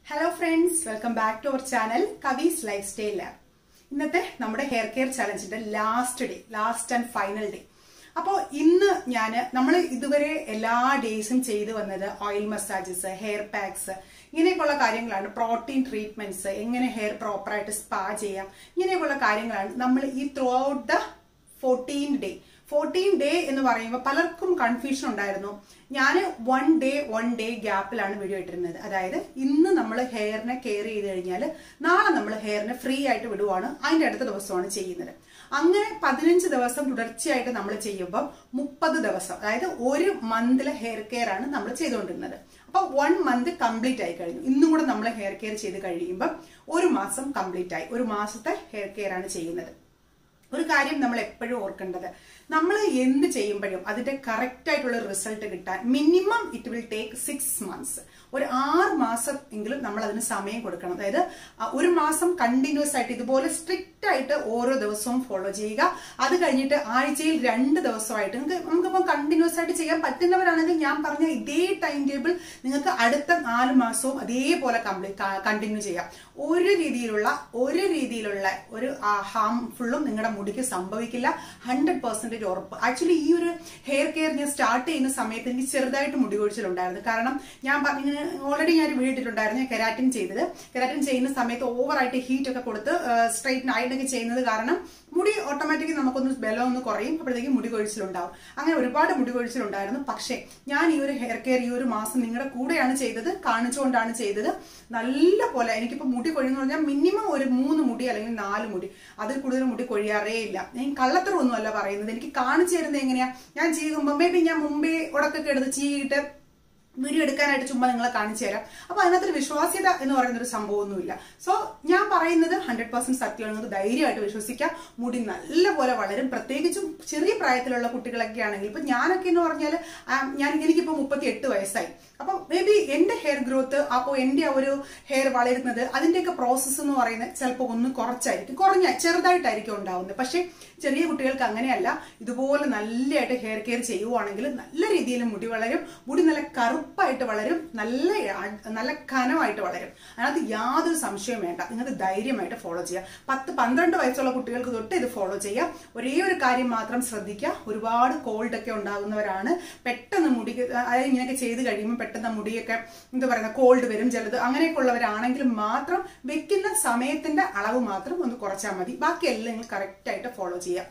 hello friends welcome back to our channel Kavees lifestyle lab ഇന്നത്തെ നമ്മുടെ hair care ചലഞ്ചിന്റെ last day last and final day അപ്പോൾ ഇന്ന് ഞാൻ നമ്മൾ ഇതുവരെ എല്ലാ ഡേയ്സും ചെയ്തു വന്നത് ഓയിൽ മസാജസ് ഹെയർ പാക്സ് ഇങ്ങനെയൊക്കെയുള്ള കാര്യങ്ങളാണ് പ്രോട്ടീൻ ട്രീറ്റ്മെന്റ്സ് എങ്ങനെ ഹെയർ പ്രോപ്പറായിട്ട് സ്പാ ചെയ്യാം ഇങ്ങനെയൊക്കെയുള്ള കാര്യങ്ങളാണ് നമ്മൾ ഈ throughout the fourteen day fourteen day എന്ന് പറയുമ്പോൾ പലർക്കും കൺഫ്യൂഷൻ ഉണ്ടായിരുന്നു ഞാൻ വൺ ഡേ വൺ ഡേ ഗ്യാപ്പിലാണ് വീഡിയോ ഇട്ടിരുന്നത് അതായത് ഇന്ന് നമ്മൾ ഹെയറിനെ കെയർ ചെയ്ത് കഴിഞ്ഞാൽ നാളെ നമ്മൾ ഹെയറിനെ ഫ്രീ ആയിട്ട് വിടുവാണ് അതിന്റെ അടുത്ത ദിവസമാണ് ചെയ്യുന്നത് അങ്ങനെ പതിനഞ്ച് ദിവസം തുടർച്ചയായിട്ട് നമ്മൾ ചെയ്യുമ്പോൾ മുപ്പത് ദിവസം അതായത് ഒരു മന്തിലെ ഹെയർ കെയർ ആണ് നമ്മൾ ചെയ്തുകൊണ്ടിരുന്നത് അപ്പൊ വൺ മന്ത് കംപ്ലീറ്റ് ആയി കഴിഞ്ഞു ഇന്നും കൂടെ നമ്മൾ ഹെയർ കെയർ ചെയ്ത് കഴിയുമ്പോൾ ഒരു മാസം കംപ്ലീറ്റ് ആയി ഒരു മാസത്തെ ഹെയർ കെയർ ആണ് ചെയ്യുന്നത് ഒരു കാര്യം നമ്മൾ എപ്പോഴും ഓർക്കേണ്ടത് നമ്മൾ എന്ത് ചെയ്യുമ്പോഴും അതിന്റെ കറക്റ്റ് ആയിട്ടുള്ള റിസൾട്ട് കിട്ടാൻ minimum it will take six months ഒരു ആറ് മാസം എങ്കിലും നമ്മൾ അതിന് സമയം കൊടുക്കണം അതായത് ഒരു മാസം കണ്ടിന്യൂസ് ആയിട്ട് ഇതുപോലെ സ്ട്രിക്റ്റ് ആയിട്ട് ഓരോ ദിവസവും ഫോളോ ചെയ്യുക അത് കഴിഞ്ഞിട്ട് ആഴ്ചയിൽ രണ്ട് ദിവസമായിട്ട് നിങ്ങൾക്ക് നമുക്കിപ്പം കണ്ടിന്യൂസ് ആയിട്ട് ചെയ്യാൻ പറ്റുന്നവരാണെങ്കിൽ ഞാൻ പറഞ്ഞ ഇതേ ടൈം ടേബിൾ നിങ്ങൾക്ക് അടുത്ത നാല് മാസവും അതേപോലെ കംപ്ലീറ്റ് കണ്ടിന്യൂ ചെയ്യാം ഒരു രീതിയിലുള്ള ഒരു രീതിയിലുള്ള ഒരു ഹാംഫുള്ളും നിങ്ങളുടെ മുടിക്ക് സംഭവിക്കില്ല ഹൺഡ്രഡ് പെർസെന്റേജ് ഉറപ്പ് ആക്ച്വലി ഈ ഒരു ഹെയർ കെയർ ഞാൻ സ്റ്റാർട്ട് ചെയ്യുന്ന സമയത്ത് എനിക്ക് ചെറുതായിട്ട് മുടി കൊഴിച്ചിലുണ്ടായിരുന്നു കാരണം ഞാൻ പറഞ്ഞ ഓൾറെഡി ഞാൻ വീട്ടിട്ടുണ്ടായിരുന്നു ഞാൻ കെരാറ്റിൻ ചെയ്തത് കെരാറ്റിൻ ചെയ്യുന്ന സമയത്ത് ഓവറായിട്ട് ഹീറ്റ് ഒക്കെ കൊടുത്ത് സ്ട്രൈറ്റ് ആയിട്ടൊക്കെ ചെയ്യുന്നത് കാരണം മുടി ഓട്ടോമാറ്റിക്കലി നമുക്കൊന്ന് ബലം ഒന്ന് കുറയും അപ്പോഴത്തേക്കും മുടി കൊഴിച്ചിലുണ്ടാവും അങ്ങനെ ഒരുപാട് മുടി കൊഴിച്ചിലുണ്ടായിരുന്നു പക്ഷേ ഞാൻ ഈ ഒരു ഹെയർ കെയർ ഈ ഒരു മാസം നിങ്ങളുടെ കൂടെയാണ് ചെയ്തത് കാണിച്ചുകൊണ്ടാണ് ചെയ്തത് നല്ല പോലെ എനിക്കിപ്പോൾ മുടി കൊഴിയെന്ന് പറഞ്ഞാൽ മിനിമം ഒരു മൂന്ന് മുടി അല്ലെങ്കിൽ നാല് മുടി അതിൽ കൂടുതൽ മുടി കൊഴിയാറേ ഇല്ല ഞാൻ കള്ളത്തരമൊന്നും അല്ല പറയുന്നത് എനിക്ക് കാണിച്ചു തരുന്നത് എങ്ങനെയാ ഞാൻ ചെയ്യുമ്പോൾ മേ ബി ഞാൻ മുമ്പേ ഉടക്കൊക്കെ എടുത്ത് ചീയിട്ട് വീഡിയോ എടുക്കാനായിട്ട് ചുമ്മാ നിങ്ങളെ കാണിച്ചു തരാം അപ്പൊ അതിനകത്തൊരു വിശ്വാസ്യത എന്ന് പറയുന്ന ഒരു സംഭവമൊന്നുമില്ല സോ ഞാൻ പറയുന്നത് ഹൺഡ്രഡ് പെർസെന്റ് സത്യമാണ് നിങ്ങൾക്ക് ധൈര്യമായിട്ട് വിശ്വസിക്കാം മുടി നല്ലപോലെ വളരും പ്രത്യേകിച്ചും ചെറിയ പ്രായത്തിലുള്ള കുട്ടികളൊക്കെ ആണെങ്കിൽ ഇപ്പൊ ഞാനൊക്കെ എന്ന് പറഞ്ഞാൽ ഞാൻ എനിക്കിപ്പോ മുപ്പത്തി എട്ട് വയസ്സായി അപ്പം മേ ബി എന്റെ ഹെയർ ഗ്രോത്ത് അപ്പോൾ എന്റെ ആ ഒരു ഹെയർ വളരുന്നത് അതിന്റെയൊക്കെ പ്രോസസ്സ് എന്ന് പറയുന്നത് ചിലപ്പോൾ ഒന്ന് കുറച്ചായിരിക്കും കുറഞ്ഞ ചെറുതായിട്ടായിരിക്കും ഉണ്ടാവുന്നത് പക്ഷേ ചെറിയ കുട്ടികൾക്ക് അങ്ങനെയല്ല ഇതുപോലെ നല്ലതായിട്ട് ഹെയർ കെയർ ചെയ്യുവാണെങ്കിൽ നല്ല രീതിയിൽ മുടി വളരും മുടി നല്ല കറുപ്പായിട്ട് വളരും നല്ല നല്ല ഘനമായിട്ട് വളരും അതിനകത്ത് യാതൊരു സംശയവും വേണ്ട നിങ്ങൾക്ക് ധൈര്യമായിട്ട് ഫോളോ ചെയ്യാം പത്ത് പന്ത്രണ്ട് വയസ്സുള്ള കുട്ടികൾക്ക് തൊട്ട് ഇത് ഫോളോ ചെയ്യാം ഒരേ ഒരു കാര്യം മാത്രം ശ്രദ്ധിക്കുക ഒരുപാട് കോൾഡ് ഒക്കെ ഉണ്ടാകുന്നവരാണ് പെട്ടെന്ന് മുടിക്ക് അതായത് ഇങ്ങനെയൊക്കെ ചെയ്ത് കഴിയുമ്പോൾ പെട്ടെന്ന് മുടിയൊക്കെ എന്താ പറയുക കോൾഡ് വരും ചിലത് അങ്ങനെയൊക്കെ ഉള്ളവരാണെങ്കിൽ മാത്രം വെക്കുന്ന സമയത്തിന്റെ അളവ് മാത്രം ഒന്ന് കുറച്ചാൽ മതി ബാക്കി എല്ലാം നിങ്ങൾ കറക്റ്റ് ആയിട്ട് ഫോളോ ചെയ്യാം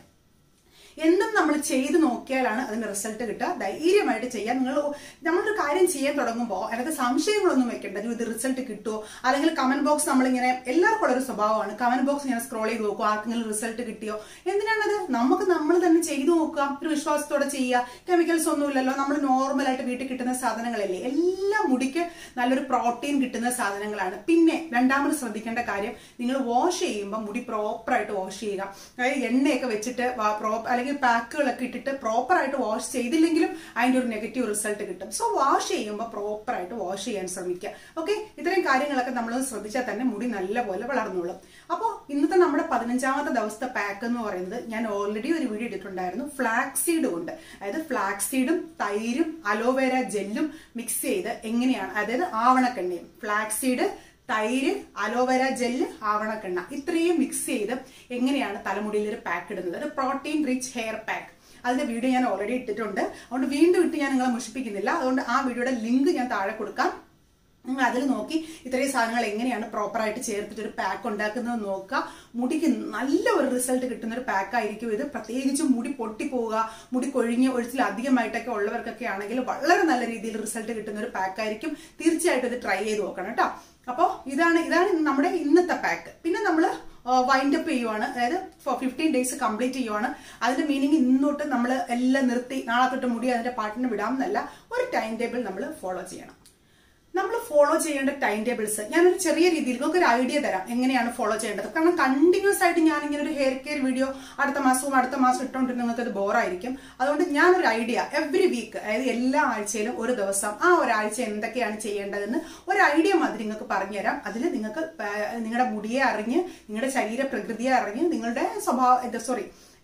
എന്തും നമ്മൾ ചെയ്ത് നോക്കിയാലാണ് അതിന് റിസൾട്ട് കിട്ടുക ധൈര്യമായിട്ട് ചെയ്യാം നിങ്ങൾ നമ്മളൊരു കാര്യം ചെയ്യാൻ തുടങ്ങുമ്പോൾ അതിനകത്ത് സംശയങ്ങളൊന്നും വെക്കേണ്ട ഇത് റിസൾട്ട് കിട്ടുമോ അല്ലെങ്കിൽ കമന്റ് ബോക്സ് നമ്മളിങ്ങനെ എല്ലാവർക്കും ഉള്ളൊരു സ്വഭാവമാണ് കമന്റ് ബോക്സ് ഇങ്ങനെ സ്ക്രോൾ ചെയ്ത് നോക്കുക ആർക്കെങ്കിലും റിസൾട്ട് കിട്ടിയോ എന്തിനാണത് നമുക്ക് നമ്മൾ തന്നെ ചെയ്തു നോക്കുക ഒരു വിശ്വാസത്തോടെ ചെയ്യുക കെമിക്കൽസ് ഒന്നുമില്ലല്ലോ നമ്മൾ നോർമലായിട്ട് വീട്ടിൽ കിട്ടുന്ന സാധനങ്ങളല്ലേ എല്ലാ മുടിക്ക് നല്ലൊരു പ്രോട്ടീൻ കിട്ടുന്ന സാധനങ്ങളാണ് പിന്നെ രണ്ടാമത് ശ്രദ്ധിക്കേണ്ട കാര്യം നിങ്ങൾ വാഷ് ചെയ്യുമ്പോൾ മുടി പ്രോപ്പറായിട്ട് വാഷ് ചെയ്യുക അതായത് എണ്ണയൊക്കെ വെച്ചിട്ട് പ്രോപ്പർ അല്ലെങ്കിൽ പാക്കുകളൊക്കെ ഇട്ടിട്ട് പ്രോപ്പർ ആയിട്ട് വാഷ് ചെയ്തില്ലെങ്കിലും അതിന്റെ ഒരു നെഗറ്റീവ് റിസൾട്ട് കിട്ടും സോ വാഷ് ചെയ്യുമ്പോൾ പ്രോപ്പർ ആയിട്ട് വാഷ് ചെയ്യാൻ ശ്രമിക്കുക ഓക്കെ ഇത്രയും കാര്യങ്ങളൊക്കെ നമ്മൾ ശ്രദ്ധിച്ചാൽ തന്നെ മുടി നല്ലപോലെ വളർന്നോളും അപ്പോൾ ഇന്നത്തെ നമ്മുടെ പതിനഞ്ചാമത്തെ ദിവസത്തെ പാക്ക് എന്ന് പറയുന്നത് ഞാൻ ഓൾറെഡി ഒരു വീഡിയോ ഇട്ടിട്ടുണ്ടായിരുന്നു ഫ്ലാക്സ് സീഡ് കൊണ്ട് അതായത് ഫ്ലാക്സ് സീഡും തൈരും അലോവേര ജെല്ലും മിക്സ് ചെയ്ത് എങ്ങനെയാണ് അതായത് ആവണക്കെണ്ണയും ഫ്ലാക്സ് സീഡ് തൈര് അലോവേര ജെല്ല് ആവണക്കെണ്ണ ഇത്രയും മിക്സ് ചെയ്ത് എങ്ങനെയാണ് തലമുടിയിൽ ഒരു പാക്ക് ഇടുന്നത് ഒരു പ്രോട്ടീൻ റിച്ച് ഹെയർ പാക്ക് അതിന്റെ വീഡിയോ ഞാൻ ഓൾറെഡി ഇട്ടിട്ടുണ്ട് അതുകൊണ്ട് വീണ്ടും ഇട്ട് ഞാൻ നിങ്ങളെ മുഷിപ്പിക്കുന്നില്ല അതുകൊണ്ട് ആ വീഡിയോയുടെ ലിങ്ക് ഞാൻ താഴെ കൊടുക്കാം നിങ്ങൾ അതിൽ നോക്കി ഇത്രയും സാധനങ്ങൾ എങ്ങനെയാണ് പ്രോപ്പറായിട്ട് ചേർത്തിട്ട് ഒരു പാക്ക് ഉണ്ടാക്കുന്നത് നോക്കുക മുടിക്ക് നല്ല ഒരു റിസൾട്ട് കിട്ടുന്ന ഒരു പാക്ക് ആയിരിക്കും ഇത് പ്രത്യേകിച്ചും മുടി പൊട്ടിപ്പോവുക മുടി കൊഴിഞ്ഞ് ഒഴിച്ചിൽ അധികമായിട്ടൊക്കെ ഉള്ളവർക്കൊക്കെ ആണെങ്കിൽ വളരെ നല്ല രീതിയിൽ റിസൾട്ട് കിട്ടുന്ന ഒരു പാക്ക് ആയിരിക്കും തീർച്ചയായിട്ടും ഇത് ട്രൈ ചെയ്ത് നോക്കണം കേട്ടോ അപ്പോൾ ഇതാണ് ഇതാണ് നമ്മുടെ ഇന്നത്തെ പാക്ക് പിന്നെ നമ്മൾ വൈൻഡ് അപ്പ് ചെയ്യുവാണ് അതായത് ഫിഫ്റ്റീൻ ഡേയ്സ് കംപ്ലീറ്റ് ചെയ്യുവാണ് അതിന്റെ മീനിങ് ഇന്നോട്ട് നമ്മൾ എല്ലാം നിർത്തി നാളെ തൊട്ട് മുടി അതിന്റെ പാട്ടിന് വിടാമെന്നല്ല ഒരു ടൈം ടേബിൾ നമ്മൾ ഫോളോ ചെയ്യണം നമ്മൾ ഫോളോ ചെയ്യേണ്ട ടൈം ടേബിൾസ് ഞാനൊരു ചെറിയ രീതിയിൽ നിങ്ങൾക്ക് ഒരു ഐഡിയ തരാം എങ്ങനെയാണ് ഫോളോ ചെയ്യേണ്ടത് കാരണം കണ്ടിന്യൂസ് ആയിട്ട് ഞാൻ ഇങ്ങനെ ഒരു ഹെയർ കെയർ വീഡിയോ അടുത്ത മാസവും അടുത്ത മാസം ഇട്ടുകൊണ്ട് നിങ്ങൾക്ക് അത് ബോറായിരിക്കും അതുകൊണ്ട് ഞാനൊരു ഐഡിയ എവറി വീക്ക് അതായത് എല്ലാ ആഴ്ചയിലും ഒരു ദിവസം ആ ഒരാഴ്ച എന്തൊക്കെയാണ് ചെയ്യേണ്ടതെന്ന് ഒരു ഐഡിയ മാതിരി നിങ്ങൾക്ക് പറഞ്ഞുതരാം അതിൽ നിങ്ങൾക്ക് നിങ്ങളുടെ മുടിയെ അറിഞ്ഞ് നിങ്ങളുടെ ശരീര പ്രകൃതിയെ അറിഞ്ഞ് നിങ്ങളുടെ സ്വഭാവ സോറി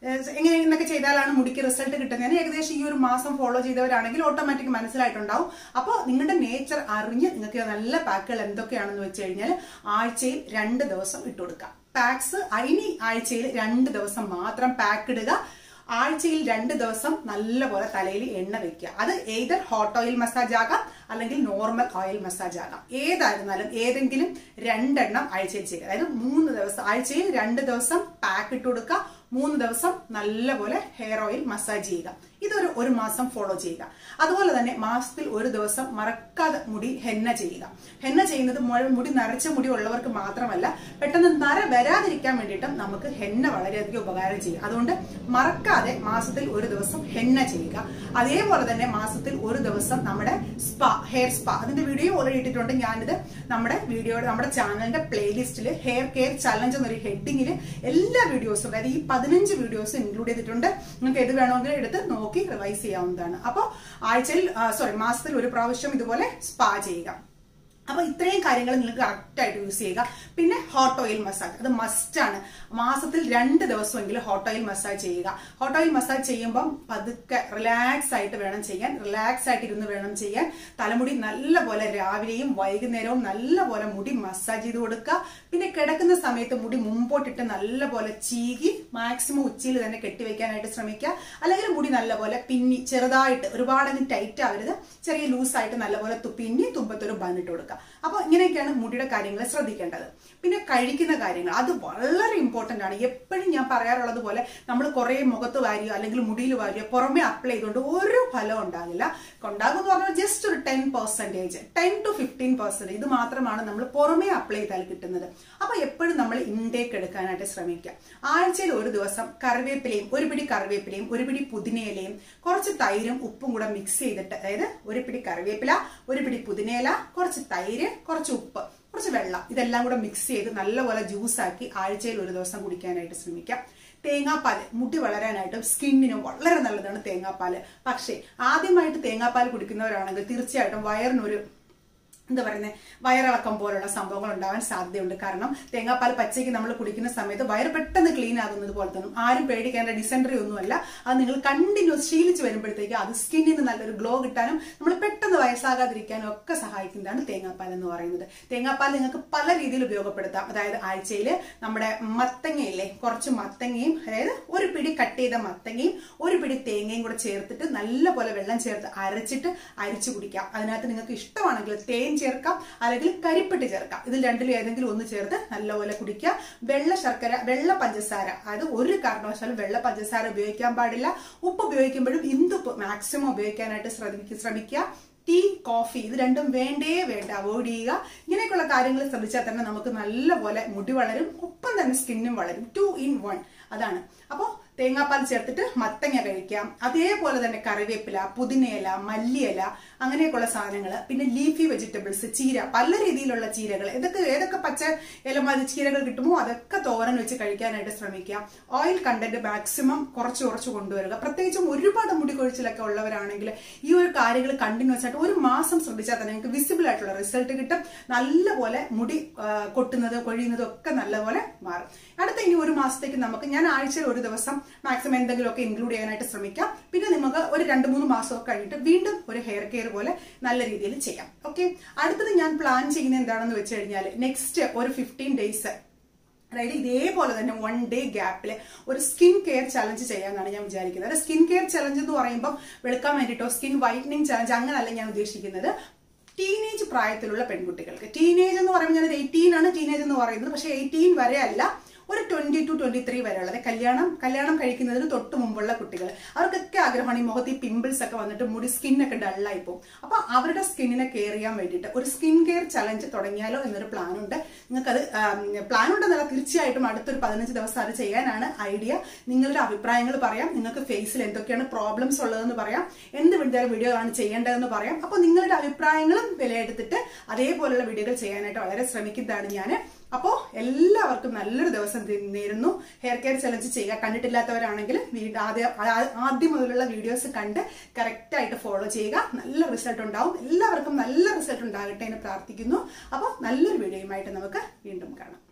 ഏഹ് എങ്ങനെ എന്നൊക്കെ ചെയ്താലാണ് മുടിക്ക് റിസൾട്ട് കിട്ടുന്നതെന്ന് ഏകദേശം ഈ ഒരു മാസം ഫോളോ ചെയ്തവരാണെങ്കിൽ ഓട്ടോമാറ്റിക് മനസ്സിലായിട്ടുണ്ടാവും അപ്പോൾ നിങ്ങളുടെ നേച്ചർ അറിഞ്ഞ് നിങ്ങൾക്ക് നല്ല പാക്കുകൾ എന്തൊക്കെയാണെന്ന് വെച്ച് കഴിഞ്ഞാൽ ആഴ്ചയിൽ രണ്ട് ദിവസം ഇട്ട് കൊടുക്കാം പാക്സ് ഇനി ആഴ്ചയിൽ രണ്ട് ദിവസം മാത്രം പാക്ക് ഇടുക ആഴ്ചയിൽ രണ്ട് ദിവസം നല്ലപോലെ തലയിൽ എണ്ണ വെക്കുക അത് ഏതർ ഹോട്ട് ഓയിൽ മസാജ് ആകാം അല്ലെങ്കിൽ നോർമൽ ഓയിൽ മസാജ് ആകാം ഏതായിരുന്നാലും ഏതെങ്കിലും രണ്ടെണ്ണം ആഴ്ചയിൽ ചെയ്യുക അതായത് മൂന്ന് ദിവസം ആഴ്ചയിൽ രണ്ട് ദിവസം പാക്ക് ഇട്ട് കൊടുക്കുക മൂന്ന് ദിവസം നല്ലപോലെ ഹെയർ ഓയിൽ മസാജ് ചെയ്യുക ഇതൊരു ഒരു മാസം ഫോളോ ചെയ്യുക അതുപോലെ തന്നെ മാസത്തിൽ ഒരു ദിവസം മറക്കാതെ മുടി ഹെന്ന ചെയ്യുക ഹെന്ന ചെയ്യുന്നത് മുഴ- മുടി നരച്ച മുടി ഉള്ളവർക്ക് മാത്രമല്ല പെട്ടെന്ന് നര വരാതിരിക്കാൻ വേണ്ടിയിട്ടും നമുക്ക് ഹെന്ന വളരെയധികം ഉപകാരം ചെയ്യും അതുകൊണ്ട് മറക്കാതെ മാസത്തിൽ ഒരു ദിവസം ഹെന്ന ചെയ്യുക അതേപോലെ തന്നെ മാസത്തിൽ ഒരു ദിവസം നമ്മുടെ സ്പാ ഹെയർ സ്പാ അതിന്റെ വീഡിയോ ഓൾറെഡി ഇട്ടിട്ടുണ്ട് ഞാനിത് നമ്മുടെ വീഡിയോയുടെ നമ്മുടെ ചാനലിന്റെ പ്ലേലിസ്റ്റിൽ ഹെയർ കെയർ ചലഞ്ച് എന്നൊരു ഹെഡിങ്ങിൽ എല്ലാ വീഡിയോസും അതായത് ഈ പതിനഞ്ച് വീഡിയോസ് ഇൻക്ലൂഡ് ചെയ്തിട്ടുണ്ട് നിങ്ങൾക്ക് ഏത് വേണമെങ്കിലും എടുത്ത് നോക്കി റിവൈസ് ചെയ്യാവുന്നതാണ് അപ്പോൾ ആഴ്ചയിൽ സോറി മാസത്തിൽ ഒരു പ്രാവശ്യം ഇതുപോലെ സ്പാ ചെയ്യുക അപ്പൊ ഇത്രയും കാര്യങ്ങൾ നിങ്ങൾക്ക് കറക്റ്റ് ആയിട്ട് യൂസ് ചെയ്യുക പിന്നെ ഹോട്ട് ഓയിൽ മസാജ് അത് മസ്റ്റ് ആണ് മാസത്തിൽ രണ്ട് ദിവസമെങ്കിലും ഹോട്ട് ഓയിൽ മസാജ് ചെയ്യുക ഹോട്ട് ഓയിൽ മസാജ് ചെയ്യുമ്പോൾ പതുക്കെ റിലാക്സ് ആയിട്ട് വേണം ചെയ്യാൻ റിലാക്സ് ആയിട്ട് ഇരുന്ന് വേണം ചെയ്യാൻ തലമുടി നല്ലപോലെ രാവിലെയും വൈകുന്നേരവും നല്ലപോലെ മുടി മസാജ് ചെയ്ത് കൊടുക്കുക പിന്നെ കിടക്കുന്ന സമയത്ത് മുടി മുമ്പോട്ടിട്ട് നല്ലപോലെ ചീകി മാക്സിമം ഉച്ചയിൽ തന്നെ കെട്ടിവെക്കാനായിട്ട് ശ്രമിക്കുക അല്ലെങ്കിൽ മുടി നല്ലപോലെ പിന്നി ചെറുതായിട്ട് ഒരുപാടങ്ങ് ടൈറ്റ് ആവരുത് ചെറിയ ലൂസായിട്ട് നല്ലപോലെ തു- പിന്നി തുമ്പത്തൊരു ബന്നിട്ട് കൊടുക്കുക അപ്പോൾ ഇങ്ങനെയൊക്കെയാണ് മുടിയുടെ കാര്യങ്ങൾ ശ്രദ്ധിക്കേണ്ടത് പിന്നെ കഴിക്കുന്ന കാര്യങ്ങൾ അത് വളരെ ഇമ്പോർട്ടന്റ് ആണ് എപ്പോഴും ഞാൻ പറയാറുള്ളത് പോലെ നമ്മൾ കുറേ മുഖത്ത് വാരിയോ അല്ലെങ്കിൽ മുടിയിൽ വാരിയോ പുറമെ അപ്ലൈ ചെയ്തുകൊണ്ട് ഒരു ഫലം ഉണ്ടാകില്ല ഉണ്ടാകും എന്ന് പറഞ്ഞാൽ ജസ്റ്റ് ഒരു ten percentage ten to fifteen percent ഇത് മാത്രമാണ് നമ്മൾ പുറമെ അപ്ലൈ ചെയ്താൽ കിട്ടുന്നത് അപ്പൊ എപ്പോഴും നമ്മൾ ഇൻടേക്ക് എടുക്കാനായിട്ട് ശ്രമിക്കുക ആഴ്ചയിൽ ഒരു ദിവസം കറിവേപ്പിലയും ഒരു പിടി കറിവേപ്പിലയും ഒരു പിടി പുതിനയിലയും കുറച്ച് തൈരും ഉപ്പും കൂടെ മിക്സ് ചെയ്തിട്ട് അതായത് ഒരു പിടി കറിവേപ്പില ഒരു പിടി പുതിനയില കുറച്ച് തൈര് കുറച്ച് ഉപ്പ് കുറച്ച് വെള്ളം ഇതെല്ലാം കൂടെ മിക്സ് ചെയ്ത് നല്ലപോലെ ജ്യൂസ് ആക്കി ആഴ്ചയിൽ ഒരു ദിവസം കുടിക്കാനായിട്ട് ശ്രമിക്കാം തേങ്ങാപ്പാൽ മുടി വളരാനായിട്ടും സ്കിന്നിനും വളരെ നല്ലതാണ് തേങ്ങാപ്പാൽ പക്ഷേ ആദ്യമായിട്ട് തേങ്ങാപ്പാൽ കുടിക്കുന്നവരാണെങ്കിൽ തീർച്ചയായിട്ടും വയറിനൊരു എന്താ പറയുന്നത് വയറിളക്കം പോലുള്ള സംഭവങ്ങൾ ഉണ്ടാവാൻ സാധ്യതയുണ്ട് കാരണം തേങ്ങാപ്പാൽ പച്ചയ്ക്ക് നമ്മൾ കുടിക്കുന്ന സമയത്ത് വയറ് പെട്ടെന്ന് ക്ലീൻ ആകുന്നത് പോലെ തന്നെ ആരും പേടിക്കേണ്ട ഡിസെൻട്രി ഒന്നുമല്ല അത് നിങ്ങൾ കണ്ടിന്യൂസ് ശീലിച്ച് വരുമ്പോഴത്തേക്ക് അത് സ്കിന്നിന് നല്ലൊരു ഗ്ലോ കിട്ടാനും നമ്മൾ പെട്ടെന്ന് വയസ്സാകാതിരിക്കാനും ഒക്കെ സഹായിക്കുന്നതാണ് തേങ്ങാപ്പാൽ എന്ന് പറയുന്നത് തേങ്ങാപ്പാൽ നിങ്ങൾക്ക് പല രീതിയിൽ ഉപയോഗപ്പെടുത്താം അതായത് ആഴ്ചയിൽ നമ്മുടെ മത്തങ്ങയില്ലേ കുറച്ച് മത്തങ്ങയും അതായത് ഒരു പിടി കട്ട് ചെയ്ത മത്തങ്ങയും ഒരു പിടി തേങ്ങയും കൂടെ ചേർത്തിട്ട് നല്ലപോലെ വെള്ളം ചേർത്ത് അരച്ചിട്ട് അരിച്ചു കുടിക്കാം അതിനകത്ത് നിങ്ങൾക്ക് ഇഷ്ടമാണെങ്കിൽ തേൻ ചേർക്കാം അല്ലെങ്കിൽ കരിപ്പെട്ടി ചേർക്കാം ഇതിൽ രണ്ടിലും ഏതെങ്കിലും ഒന്ന് ചേർത്ത് നല്ലപോലെ കുടിക്കുക വെള്ള ശർക്കര വെള്ള പഞ്ചസാര അതായത് ഒരു കാരണവശാലും വെള്ള പഞ്ചസാര ഉപയോഗിക്കാൻ പാടില്ല ഉപ്പ് ഉപയോഗിക്കുമ്പോഴും ഇന്ദുപ്പ് മാക്സിമം ഉപയോഗിക്കാനായിട്ട് ശ്രമിക്കുക ശ്രമിക്കുക ടീ കോഫി ഇത് രണ്ടും വേണ്ടേ വേണ്ട അവോയ്ഡ് ചെയ്യുക ഇങ്ങനെയൊക്കെയുള്ള കാര്യങ്ങൾ ശ്രദ്ധിച്ചാൽ തന്നെ നമുക്ക് നല്ലപോലെ മുടി വളരും ഒപ്പം തന്നെ സ്കിന്നും വളരും ടു ഇൻ വൺ അതാണ് അപ്പോൾ തേങ്ങാപ്പാൽ ചേർത്തിട്ട് മത്തങ്ങ കഴിക്കാം അതേപോലെ തന്നെ കറിവേപ്പില പുതിനയില മല്ലിയില അങ്ങനെയൊക്കെയുള്ള സാധനങ്ങൾ പിന്നെ ലീഫി വെജിറ്റബിൾസ് ചീര പല രീതിയിലുള്ള ചീരകൾ ഇതൊക്കെ ഏതൊക്കെ പച്ച ഇലമാതി ചീരകൾ കിട്ടുമോ അതൊക്കെ തോരൻ വെച്ച് കഴിക്കാനായിട്ട് ശ്രമിക്കുക ഓയിൽ കണ്ടന്റ് മാക്സിമം കുറച്ച് കുറച്ച് കൊണ്ടുവരിക പ്രത്യേകിച്ചും ഒരുപാട് മുടി കൊഴിച്ചിലൊക്കെ ഉള്ളവരാണെങ്കിൽ ഈ ഒരു കാര്യങ്ങൾ കണ്ടിന്യൂസ് ആയിട്ട് ഒരു മാസം ശ്രദ്ധിച്ചാൽ തന്നെ നിങ്ങൾക്ക് വിസിബിൾ ആയിട്ടുള്ള റിസൾട്ട് കിട്ടും നല്ലപോലെ മുടി ആ, കൊട്ടുന്നത് കൊഴിയുന്നതും ഒക്കെ നല്ലപോലെ മാറും അടുത്ത ഇനി ഒരു മാസത്തേക്ക് നമുക്ക് ഞാൻ ആഴ്ചയിൽ ഒരു ദിവസം മാക്സിമം എന്തെങ്കിലുമൊക്കെ ഇൻക്ലൂഡ് ചെയ്യാനായിട്ട് ശ്രമിക്കാം പിന്നെ നമുക്ക് ഒരു രണ്ട് മൂന്ന് മാസമൊക്കെ കഴിഞ്ഞിട്ട് വീണ്ടും ഒരു ഹെയർ കെയർ പോലെ നല്ല രീതിയിൽ ചെയ്യാം ഓക്കെ അടുത്തത് ഞാൻ പ്ലാൻ ചെയ്യുന്നത് എന്താണെന്ന് വെച്ച് കഴിഞ്ഞാൽ നെക്സ്റ്റ് ഒരു ഫിഫ്റ്റീൻ ഡേയ്സ് അതായത് ഇതേപോലെ തന്നെ വൺ ഡേ ഗ്യാപ്പിൽ ഒരു സ്കിൻ കെയർ ചലഞ്ച് ചെയ്യാനാണ് ഞാൻ വിചാരിക്കുന്നത് അതായത് സ്കിൻ കെയർ ചലഞ്ച് എന്ന് പറയുമ്പോൾ വെളുക്കാൻ വേണ്ടിയിട്ടോ സ്കിൻ വൈറ്റനിങ് ചലഞ്ച് അങ്ങനല്ല ഞാൻ ഉദ്ദേശിക്കുന്നത് ടീനേജ് പ്രായത്തിലുള്ള പെൺകുട്ടികൾക്ക് ടീനേജ് എന്ന് പറയുമ്പോൾ ഞാൻ എയ്റ്റീൻ ആണ് ടീനേജ് എന്ന് പറയുന്നത് പക്ഷേ എയ്റ്റീൻ വരെ അല്ല ഒരു ട്വന്റി ടു ട്വന്റി ത്രീ വരെ ഉള്ളത് കല്യാണം കല്യാണം കഴിക്കുന്നതിന് തൊട്ട് മുമ്പുള്ള കുട്ടികൾ അവർക്കൊക്കെ ആഗ്രഹമാണ് ഈ മുഖത്ത് ഈ പിമ്പിൾസ് ഒക്കെ വന്നിട്ട് മുടി സ്കിന്നൊക്കെ ഡള്ളായി പോകും അപ്പൊ അവരുടെ സ്കിന്നിനെ കെയർ ചെയ്യാൻ വേണ്ടിയിട്ട് ഒരു സ്കിൻ കെയർ ചലഞ്ച് തുടങ്ങിയാലോ എന്നൊരു പ്ലാൻ ഉണ്ട് നിങ്ങൾക്കത് പ്ലാൻ ഉണ്ടെന്നല്ല തീർച്ചയായിട്ടും അടുത്തൊരു പതിനഞ്ച് ദിവസം അത് ചെയ്യാനാണ് ഐഡിയ നിങ്ങളുടെ അഭിപ്രായങ്ങൾ പറയാം നിങ്ങൾക്ക് ഫേസിൽ എന്തൊക്കെയാണ് പ്രോബ്ലംസ് ഉള്ളതെന്ന് പറയാം എന്ത് വിധ വീഡിയോ ആണ് ചെയ്യേണ്ടതെന്ന് പറയാം അപ്പോൾ നിങ്ങളുടെ അഭിപ്രായങ്ങളും വിലയെടുത്തിട്ട് അതേപോലുള്ള വീഡിയോകൾ ചെയ്യാനായിട്ട് വളരെ ശ്രമിക്കുന്നതാണ് ഞാൻ അപ്പോൾ എല്ലാവർക്കും നല്ലൊരു ദിവസം തി- നേരുന്നു ഹെയർ കെയർ ചലഞ്ച് ചെയ്യുക കണ്ടിട്ടില്ലാത്തവരാണെങ്കിൽ വീണ്ടും ആദ്യം ആ- ആദ്യം മുതലുള്ള വീഡിയോസ് കണ്ട് കറക്റ്റ് ആയിട്ട് ഫോളോ ചെയ്യുക നല്ല റിസൾട്ട് ഉണ്ടാവും എല്ലാവർക്കും നല്ല റിസൾട്ട് ഉണ്ടാകട്ടെ എന്ന് പ്രാർത്ഥിക്കുന്നു അപ്പോൾ നല്ലൊരു വീഡിയോയുമായിട്ട് നമുക്ക് വീണ്ടും കാണാം